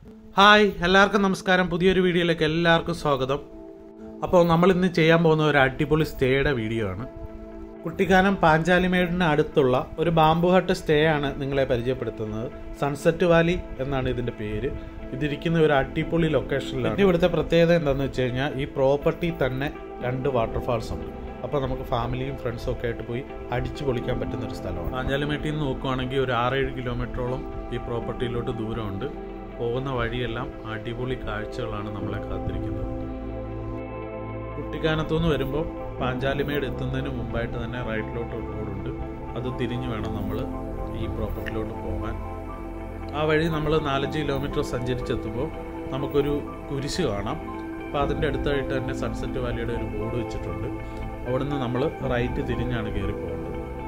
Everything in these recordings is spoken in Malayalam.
ഹായ് എല്ലാവർക്കും നമസ്കാരം പുതിയൊരു വീഡിയോയിലേക്ക് എല്ലാവർക്കും സ്വാഗതം അപ്പോൾ നമ്മൾ ഇന്ന് ചെയ്യാൻ പോകുന്ന ഒരു അടിപൊളി സ്റ്റേയുടെ വീഡിയോ ആണ് കുട്ടിക്കാനം പാഞ്ചാലിമേടിന് അടുത്തുള്ള ഒരു ബാംബു ഹട്ട് സ്റ്റേ ആണ് നിങ്ങളെ പരിചയപ്പെടുത്തുന്നത് സൺസെറ്റ് വാലി എന്നാണ് ഇതിന്റെ പേര് ഇതിരിക്കുന്ന ഒരു അടിപൊളി ലൊക്കേഷനിലാണ് പിന്നെ ഇവിടുത്തെ പ്രത്യേകത എന്താണെന്ന് വെച്ച് കഴിഞ്ഞാൽ ഈ പ്രോപ്പർട്ടി തന്നെ രണ്ട് വാട്ടർഫാൾസ് ഉണ്ട് അപ്പോൾ നമുക്ക് ഫാമിലിയും ഫ്രണ്ട്സും ഒക്കെ ആയിട്ട് പോയി അടിച്ചു പൊളിക്കാൻ പറ്റുന്ന ഒരു സ്ഥലമാണ് പാഞ്ചാലിമേട്ടിൽ നിന്ന് നോക്കുവാണെങ്കിൽ ഒരു ആറേഴ് കിലോമീറ്ററോളം ഈ പ്രോപ്പർട്ടിയിലോട്ട് ദൂരമുണ്ട് പോകുന്ന വഴിയെല്ലാം അടിപൊളി കാഴ്ചകളാണ് നമ്മളെ കാത്തിരിക്കുന്നത് കുട്ടിക്കാനത്തു നിന്ന് വരുമ്പോൾ പാഞ്ചാലിമേട് എത്തുന്നതിന് മുമ്പായിട്ട് തന്നെ റൈറ്റിലോട്ട് ഒരു റോഡുണ്ട് അത് തിരിഞ്ഞു വേണം നമ്മൾ ഈ പ്രോപ്പർട്ടിയിലോട്ട് പോകാൻ ആ വഴി നമ്മൾ നാലഞ്ച് കിലോമീറ്റർ സഞ്ചരിച്ചെത്തുമ്പോൾ നമുക്കൊരു കുരിശ് കാണാം അപ്പോൾ അതിൻ്റെ അടുത്തായിട്ട് തന്നെ സൺസെറ്റ് വാലിയുടെ ഒരു ബോർഡ് വെച്ചിട്ടുണ്ട് അവിടുന്ന് നമ്മൾ റൈറ്റ് തിരിഞ്ഞാണ് കയറി പോകേണ്ടത്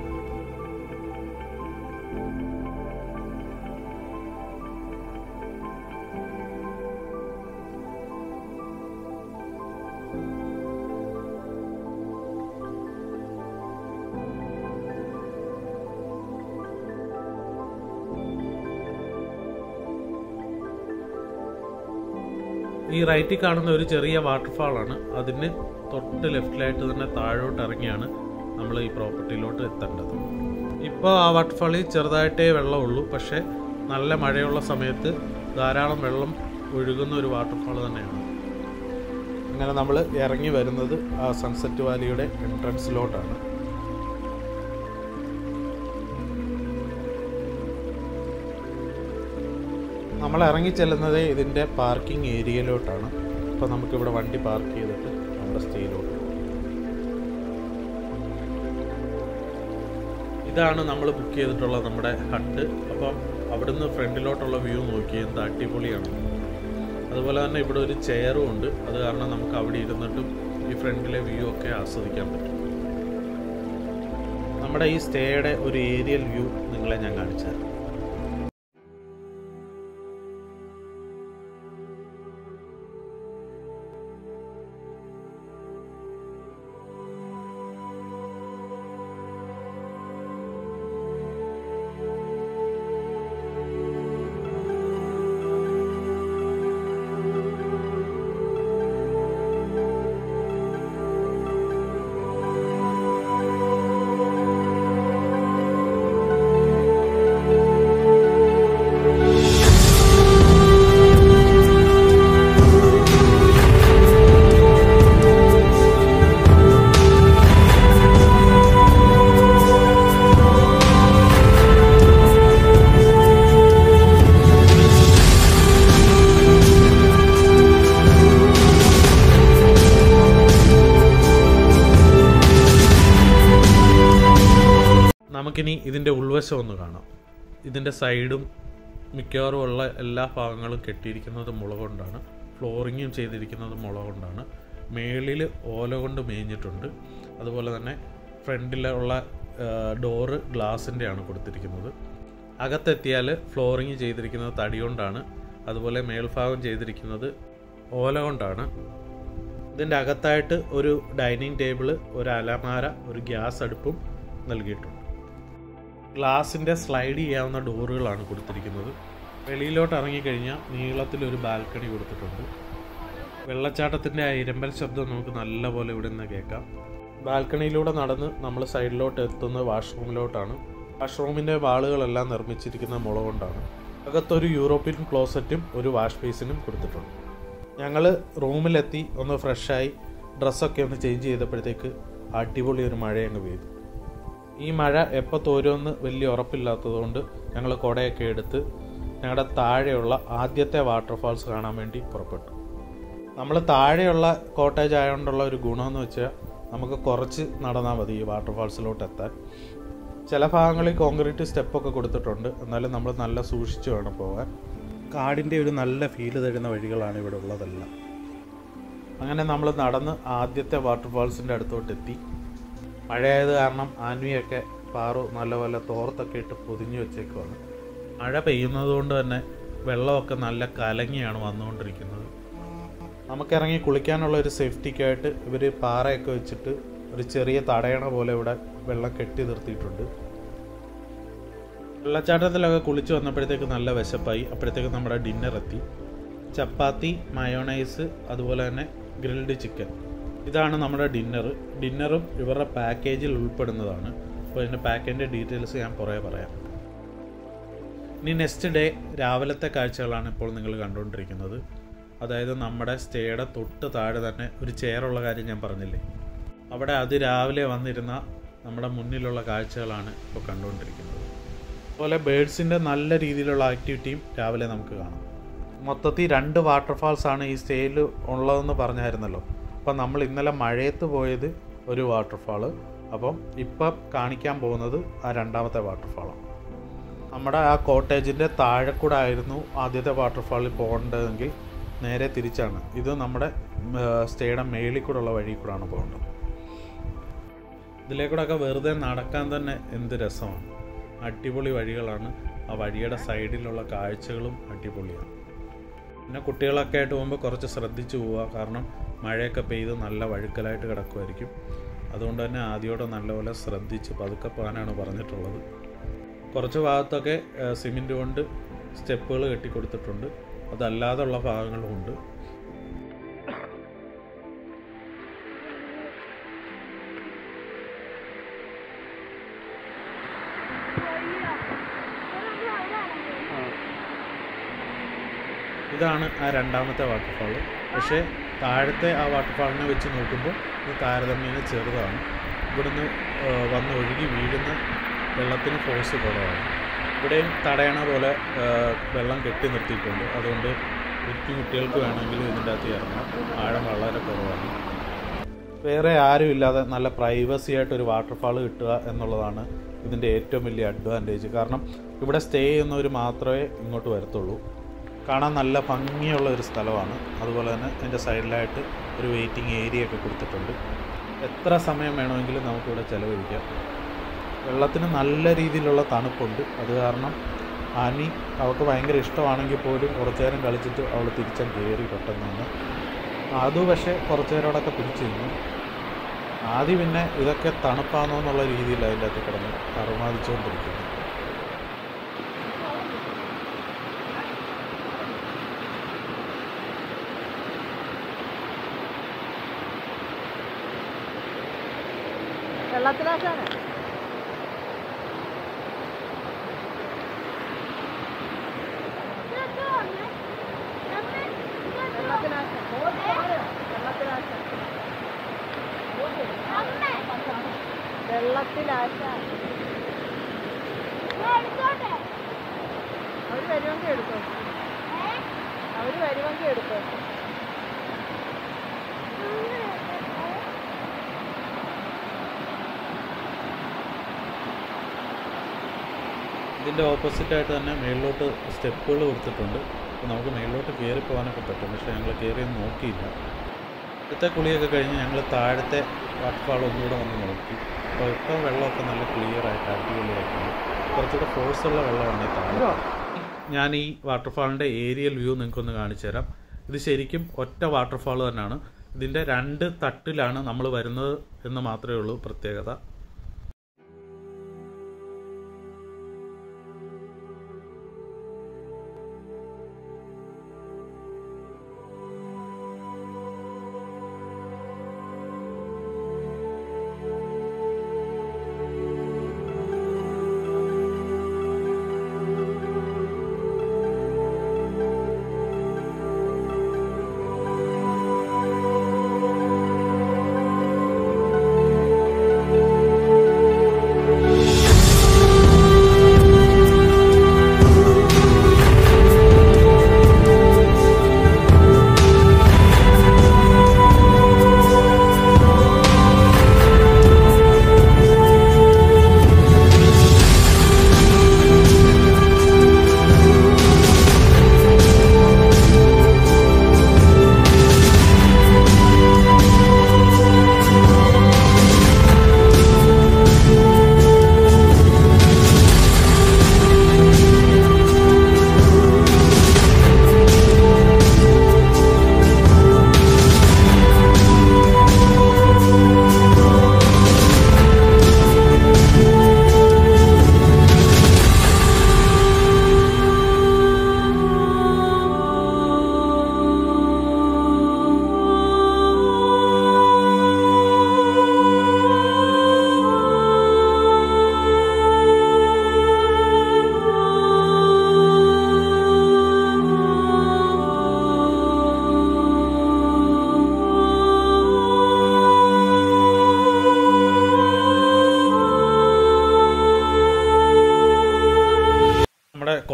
ഈ റൈറ്റിൽ കാണുന്ന ഒരു ചെറിയ വാട്ടർഫാൾ ആണ് അതിന് തൊട്ട് ലെഫ്റ്റിലായിട്ട് തന്നെ താഴോട്ട് ഇറങ്ങിയാണ് നമ്മൾ ഈ പ്രോപ്പർട്ടിയിലോട്ട് എത്തേണ്ടത് ഇപ്പോൾ ആ വാട്ടർഫാളിൽ ചെറുതായിട്ടേ വെള്ളമുള്ളൂ പക്ഷേ നല്ല മഴയുള്ള സമയത്ത് ധാരാളം വെള്ളം ഒഴുകുന്ന ഒരു വാട്ടർഫാൾ തന്നെയാണ് അങ്ങനെ നമ്മൾ ഇറങ്ങി വരുന്നത് ആ സൺസെറ്റ് വാലിയുടെ എൻട്രൻസിലോട്ടാണ് നമ്മൾ ഇറങ്ങി ചെല്ലുന്നത് ഇതിൻ്റെ പാർക്കിംഗ് ഏരിയയിലോട്ടാണ് അപ്പോൾ നമുക്കിവിടെ വണ്ടി പാർക്ക് ചെയ്തിട്ട് നമ്മുടെ സ്റ്റേയിലോട്ട് ഇതാണ് നമ്മൾ ബുക്ക് ചെയ്തിട്ടുള്ള നമ്മുടെ ഹട്ട് അപ്പം അവിടുന്ന് ഫ്രണ്ടിലോട്ടുള്ള വ്യൂ നോക്കി എന്ത് അടിപൊളിയാണ് അതുപോലെ തന്നെ ഇവിടെ ഒരു ചെയറും ഉണ്ട് അത് കാരണം നമുക്ക് അവിടെ ഇരുന്നിട്ടും ഈ ഫ്രണ്ടിലെ വ്യൂ ഒക്കെ ആസ്വദിക്കാൻ പറ്റും നമ്മുടെ ഈ സ്റ്റേയുടെ ഒരു ഏരിയൽ വ്യൂ നിങ്ങളെ ഞാൻ കാണിച്ചു തരാം നമുക്കിനി ഇതിൻ്റെ ഉൾവശം ഒന്ന് കാണാം ഇതിൻ്റെ സൈഡും മിക്കവാറും ഉള്ള എല്ലാ ഭാഗങ്ങളും കെട്ടിയിരിക്കുന്നത് മുള കൊണ്ടാണ് ഫ്ലോറിങ്ങും ചെയ്തിരിക്കുന്നത് മുള കൊണ്ടാണ് മേളിൽ ഓല കൊണ്ട് മേഞ്ഞിട്ടുണ്ട് അതുപോലെ തന്നെ ഫ്രണ്ടിലുള്ള ഡോറ് ഗ്ലാസിൻ്റെ ആണ് കൊടുത്തിരിക്കുന്നത് അകത്തെത്തിയാൽ ഫ്ലോറിങ് ചെയ്തിരിക്കുന്നത് തടി കൊണ്ടാണ് അതുപോലെ മേൽഭാഗം ചെയ്തിരിക്കുന്നത് ഓല കൊണ്ടാണ് ഇതിൻ്റെ അകത്തായിട്ട് ഒരു ഡൈനിങ് ടേബിള് ഒരു അലമാര ഒരു ഗ്യാസ് അടുപ്പും നൽകിയിട്ടുണ്ട് ഗ്ലാസിൻ്റെ സ്ലൈഡ് ചെയ്യാവുന്ന ഡോറുകളാണ് കൊടുത്തിരിക്കുന്നത് വെളിയിലോട്ട് ഇറങ്ങിക്കഴിഞ്ഞാൽ നീളത്തിലൊരു ബാൽക്കണി കൊടുത്തിട്ടുണ്ട് വെള്ളച്ചാട്ടത്തിൻ്റെ ആ ഇരമ്പൽ ശബ്ദം നമുക്ക് നല്ലപോലെ ഇവിടെ നിന്ന് കേൾക്കാം ബാൽക്കണിയിലൂടെ നടന്ന് നമ്മൾ സൈഡിലോട്ട് എത്തുന്ന വാഷ്റൂമിലോട്ടാണ് വാഷ്റൂമിൻ്റെ വാളുകളെല്ലാം നിർമ്മിച്ചിരിക്കുന്ന മുള കൊണ്ടാണ് അകത്തൊരു യൂറോപ്യൻ ക്ലോസറ്റും ഒരു വാഷ് ബേസിനും കൊടുത്തിട്ടുണ്ട് ഞങ്ങൾ റൂമിലെത്തി ഒന്ന് ഫ്രഷായി ഡ്രസ്സൊക്കെ ഒന്ന് ചേഞ്ച് ചെയ്തപ്പോഴത്തേക്ക് അടിപൊളി ഒരു മഴ അങ്ങ് പെയ്തു ഈ മഴ എപ്പോൾ തോരുമെന്ന് വലിയ ഉറപ്പില്ലാത്തതുകൊണ്ട് ഞങ്ങൾ കുടയൊക്കെ എടുത്ത് ഞങ്ങളുടെ താഴെയുള്ള ആദ്യത്തെ വാട്ടർഫാൾസ് കാണാൻ വേണ്ടി പുറപ്പെട്ടു നമ്മൾ താഴെയുള്ള കോട്ടേജ് ആയതുകൊണ്ടുള്ള ഒരു ഗുണമെന്ന് വെച്ചാൽ നമുക്ക് കുറച്ച് നടന്നാൽ മതി ഈ വാട്ടർഫാൾസിലോട്ട് എത്താൻ ചില ഭാഗങ്ങളിൽ കോൺക്രീറ്റ് സ്റ്റെപ്പൊക്കെ കൊടുത്തിട്ടുണ്ട് എന്നാലും നമ്മൾ നല്ല സൂക്ഷിച്ച് വേണം പോകാൻ കാടിൻ്റെ ഒരു നല്ല ഫീല് തരുന്ന വഴികളാണ് ഇവിടെ ഉള്ളതെല്ലാം അങ്ങനെ നമ്മൾ നടന്ന് ആദ്യത്തെ വാട്ടർഫാൾസിൻ്റെ അടുത്തോട്ട് എത്തി മഴയായത് കാരണം ആൻവിയൊക്കെ പാറു നല്ലപോലെ തോർത്തൊക്കെ ഇട്ട് പൊതിഞ്ഞു വെച്ചേക്കുവാണ് മഴ പെയ്യുന്നത് കൊണ്ട് തന്നെ വെള്ളമൊക്കെ നല്ല കലങ്ങിയാണ് വന്നുകൊണ്ടിരിക്കുന്നത് നമുക്കിറങ്ങി കുളിക്കാനുള്ള ഒരു സേഫ്റ്റിക്കായിട്ട് ഇവർ പാറയൊക്കെ വെച്ചിട്ട് ഒരു ചെറിയ തടയണ പോലെ ഇവിടെ വെള്ളം കെട്ടി നിർത്തിയിട്ടുണ്ട് വെള്ളച്ചാട്ടത്തിലൊക്കെ കുളിച്ച് വന്നപ്പോഴത്തേക്ക് നല്ല വിശപ്പായി അപ്പോഴത്തേക്ക് നമ്മുടെ ഡിന്നർ എത്തി ചപ്പാത്തി മയോണൈസ് അതുപോലെ തന്നെ ഗ്രിൽഡ് ചിക്കൻ ഇതാണ് നമ്മുടെ ഡിന്നർ ഡിന്നറും ഇവരുടെ പാക്കേജിൽ ഉൾപ്പെടുന്നതാണ് അപ്പോൾ ഇതിൻ്റെ പാക്കേജിൻ്റെ ഡീറ്റെയിൽസ് ഞാൻ പുറകെ പറയാം ഇനി നെക്സ്റ്റ് ഡേ രാവിലത്തെ കാഴ്ചകളാണ് ഇപ്പോൾ നിങ്ങൾ കണ്ടുകൊണ്ടിരിക്കുന്നത് അതായത് നമ്മുടെ സ്റ്റേയുടെ തൊട്ട് താഴെ തന്നെ ഒരു ചെയറുള്ള കാര്യം ഞാൻ പറഞ്ഞില്ലേ അവിടെ അതിരാവിലെ വന്നിരുന്ന നമ്മുടെ മുന്നിലുള്ള കാഴ്ചകളാണ് ഇപ്പോൾ കണ്ടുകൊണ്ടിരിക്കുന്നത് അതുപോലെ ബേഡ്സിൻ്റെ നല്ല രീതിയിലുള്ള ആക്ടിവിറ്റിയും രാവിലെ നമുക്ക് കാണാം മൊത്തത്തിൽ രണ്ട് വാട്ടർഫാൾസ് ആണ് ഈ സ്റ്റേയിൽ ഉള്ളതെന്ന് പറഞ്ഞായിരുന്നല്ലോ അപ്പം നമ്മൾ ഇന്നലെ മഴയത്ത് പോയത് ഒരു വാട്ടർഫാള് അപ്പം ഇപ്പം കാണിക്കാൻ പോകുന്നത് ആ രണ്ടാമത്തെ വാട്ടർഫാളാണ് നമ്മുടെ ആ കോട്ടേജിൻ്റെ താഴെ കൂടെ ആയിരുന്നു ആദ്യത്തെ വാട്ടർഫാളിൽ പോകേണ്ടതെങ്കിൽ നേരെ തിരിച്ചാണ് ഇത് നമ്മുടെ സ്റ്റേയുടെ മേളിൽ കൂടെയുള്ള വഴി കൂടെയാണ് പോകേണ്ടത് ഇതിലേക്കൂടെയൊക്കെ വെറുതെ നടക്കാൻ തന്നെ എന്ത് രസമാണ് അടിപൊളി വഴികളാണ് ആ വഴിയുടെ സൈഡിലുള്ള കാഴ്ചകളും അടിപൊളിയാണ് പിന്നെ കുട്ടികളൊക്കെ ആയിട്ട് പോകുമ്പോൾ കുറച്ച് ശ്രദ്ധിച്ചു പോവുക കാരണം മഴയൊക്കെ പെയ്ത് നല്ല വഴുക്കലായിട്ട് കിടക്കുമായിരിക്കും അതുകൊണ്ട് തന്നെ ആദ്യമോടെ നല്ലപോലെ ശ്രദ്ധിച്ച് പതുക്കെ പോകാനാണ് പറഞ്ഞിട്ടുള്ളത് കുറച്ച് ഭാഗത്തൊക്കെ സിമെൻറ്റ് കൊണ്ട് സ്റ്റെപ്പുകൾ കെട്ടിക്കൊടുത്തിട്ടുണ്ട് അതല്ലാതുള്ള ഭാഗങ്ങളുമുണ്ട് ഇതാണ് ആ രണ്ടാമത്തെ വാട്ടർഫാൾ പക്ഷേ താഴത്തെ ആ വാട്ടർഫാളിനെ വെച്ച് നോക്കുമ്പോൾ ഇത് താരതമ്യേന ചെറുതാണ് ഇവിടുന്ന് വന്ന് ഒഴുകി വീഴുന്ന വെള്ളത്തിന് ഫോഴ്സ് കുറവാണ് ഇവിടെയും തടയണ പോലെ വെള്ളം കെട്ടി നിർത്തിയിട്ടുണ്ട് അതുകൊണ്ട് കുറ്റി കുട്ടികൾക്ക് വേണമെങ്കിലും ഇതിൻ്റെ അകത്ത് ഇറങ്ങാം ആഴം വളരെ കുറവാണ് വേറെ ആരും ഇല്ലാതെ നല്ല പ്രൈവസി ആയിട്ട് ഒരു വാട്ടർഫാൾ കിട്ടുക എന്നുള്ളതാണ് ഇതിൻ്റെ ഏറ്റവും വലിയ അഡ്വാൻറ്റേജ് കാരണം ഇവിടെ സ്റ്റേ ചെയ്യുന്നവർ മാത്രമേ ഇങ്ങോട്ട് വരത്തുള്ളൂ കാണാൻ നല്ല ഭംഗിയുള്ള ഒരു സ്ഥലമാണ് അതുപോലെ തന്നെ അതിൻ്റെ സൈഡിലായിട്ട് ഒരു വെയിറ്റിംഗ് ഏരിയ ഒക്കെ കൊടുത്തിട്ടുണ്ട് എത്ര സമയം വേണമെങ്കിലും നമുക്കിവിടെ ചിലവഴിക്കാം വെള്ളത്തിന് നല്ല രീതിയിലുള്ള തണുപ്പുണ്ട് അത് കാരണം ആനി അവൾക്ക് ഭയങ്കര ഇഷ്ടമാണെങ്കിൽ പോലും കുറച്ചു നേരം കളിച്ചിട്ട് അവൾ തിരിച്ചാൽ കയറി പെട്ടെന്ന് തന്നെ അത് പക്ഷേ കുറച്ചു നേരം അവിടെയൊക്കെ പിടിച്ചു നിന്നു ആദ്യം പിന്നെ ഇതൊക്കെ തണുപ്പാണോ എന്നുള്ള രീതിയിൽ അതിൻ്റെ അകത്ത് കിടന്ന് അറുമാദിച്ചുകൊണ്ടിരിക്കുന്നു വെള്ളത്തിലാക്കാണ് വെള്ളത്തിലാശ അവര് വരുമെങ്കിൽ എടുക്കോ അവര് വരുമെങ്കിൽ എടുക്കോ ഇതിൻ്റെ ഓപ്പോസിറ്റായിട്ട് തന്നെ മേളിലോട്ട് സ്റ്റെപ്പുകൾ കൊടുത്തിട്ടുണ്ട് അപ്പോൾ നമുക്ക് മേളിലോട്ട് കയറി പോകാനൊക്കെ പറ്റും പക്ഷേ ഞങ്ങൾ കയറിയൊന്നും നോക്കിയില്ല ഇന്നത്തെ കുളിയൊക്കെ കഴിഞ്ഞ് ഞങ്ങൾ താഴത്തെ വാട്ടർഫാൾ ഒന്നുകൂടെ വന്ന് നോക്കി അപ്പോൾ ഇപ്പോൾ വെള്ളമൊക്കെ നല്ല ക്ലിയർ ആയിട്ട് അടിപൊളിയായിട്ടുണ്ട് കുറച്ചുകൂടെ ഫോഴ്സുള്ള വെള്ളമാണ് ഈ താഴെ ഞാൻ ഈ വാട്ടർഫാളിൻ്റെ ഏരിയൽ വ്യൂ നിങ്ങൾക്കൊന്ന് കാണിച്ചു തരാം ഇത് ശരിക്കും ഒറ്റ വാട്ടർഫാൾ തന്നെയാണ് ഇതിൻ്റെ രണ്ട് തട്ടിലാണ് നമ്മൾ വരുന്നത് എന്ന് മാത്രമേ ഉള്ളൂ പ്രത്യേകത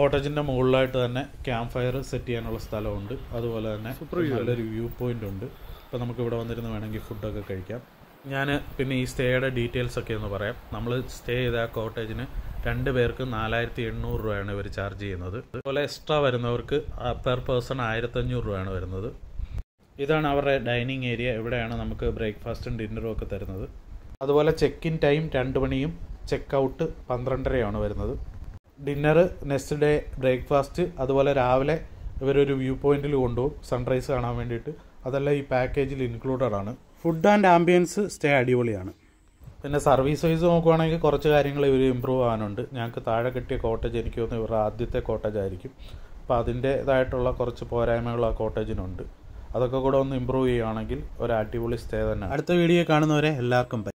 കോട്ടേജിൻ്റെ മുകളിലായിട്ട് തന്നെ ക്യാമ്പ് ഫയർ സെറ്റ് ചെയ്യാനുള്ള സ്ഥലമുണ്ട് അതുപോലെ തന്നെ നല്ലൊരു വ്യൂ പോയിന്റ് ഉണ്ട് അപ്പോൾ നമുക്ക് ഇവിടെ വന്നിരുന്ന് വേണമെങ്കിൽ ഫുഡൊക്കെ കഴിക്കാം ഞാൻ പിന്നെ ഈ സ്റ്റേയുടെ ഡീറ്റെയിൽസ് ഒക്കെ ഒന്ന് പറയാം നമ്മൾ സ്റ്റേ ചെയ്ത ആ കോട്ടേജിന് രണ്ട് പേർക്ക് നാലായിരത്തി എണ്ണൂറ് രൂപയാണ് ഇവർ ചാർജ് ചെയ്യുന്നത് അതുപോലെ എക്സ്ട്രാ വരുന്നവർക്ക് പെർ പേഴ്സൺ ആയിരത്തഞ്ഞൂറ് രൂപയാണ് വരുന്നത് ഇതാണ് അവരുടെ ഡൈനിങ് ഏരിയ ഇവിടെയാണ് നമുക്ക് ബ്രേക്ക്ഫാസ്റ്റും ഡിന്നറും ഒക്കെ തരുന്നത് അതുപോലെ ചെക്ക് ഇൻ ടൈം രണ്ട് മണിയും ചെക്ക് ഔട്ട് പന്ത്രണ്ടരയാണ് വരുന്നത് ഡിന്നർ നെക്സ്റ്റ് ഡേ ബ്രേക്ക്ഫാസ്റ്റ് അതുപോലെ രാവിലെ ഇവരൊരു വ്യൂ പോയിന്റിൽ കൊണ്ടുപോകും സൺറൈസ് കാണാൻ വേണ്ടിയിട്ട് അതെല്ലാം ഈ പാക്കേജിൽ ഇൻക്ലൂഡഡ് ആണ് ഫുഡ് ആൻഡ് ആംബിയൻസ് സ്റ്റേ അടിപൊളിയാണ് പിന്നെ സർവീസ് വൈസ് നോക്കുവാണെങ്കിൽ കുറച്ച് കാര്യങ്ങൾ ഇവർ ഇമ്പ്രൂവ് ആവാനുണ്ട് ഞങ്ങൾക്ക് താഴെ കിട്ടിയ കോട്ടേജ് എനിക്ക് തോന്നുന്നു ഇവരുടെ ആദ്യത്തെ കോട്ടേജ് ആയിരിക്കും അപ്പോൾ അതിൻ്റേതായിട്ടുള്ള കുറച്ച് പോരായ്മകൾ ആ കോട്ടേജിനുണ്ട് അതൊക്കെ കൂടെ ഒന്ന് ഇമ്പ്രൂവ് ചെയ്യുകയാണെങ്കിൽ ഒരു അടിപൊളി സ്റ്റേ തന്നെ അടുത്ത വീഡിയോ കാണുന്നവരെ എല്ലാവർക്കും ബൈ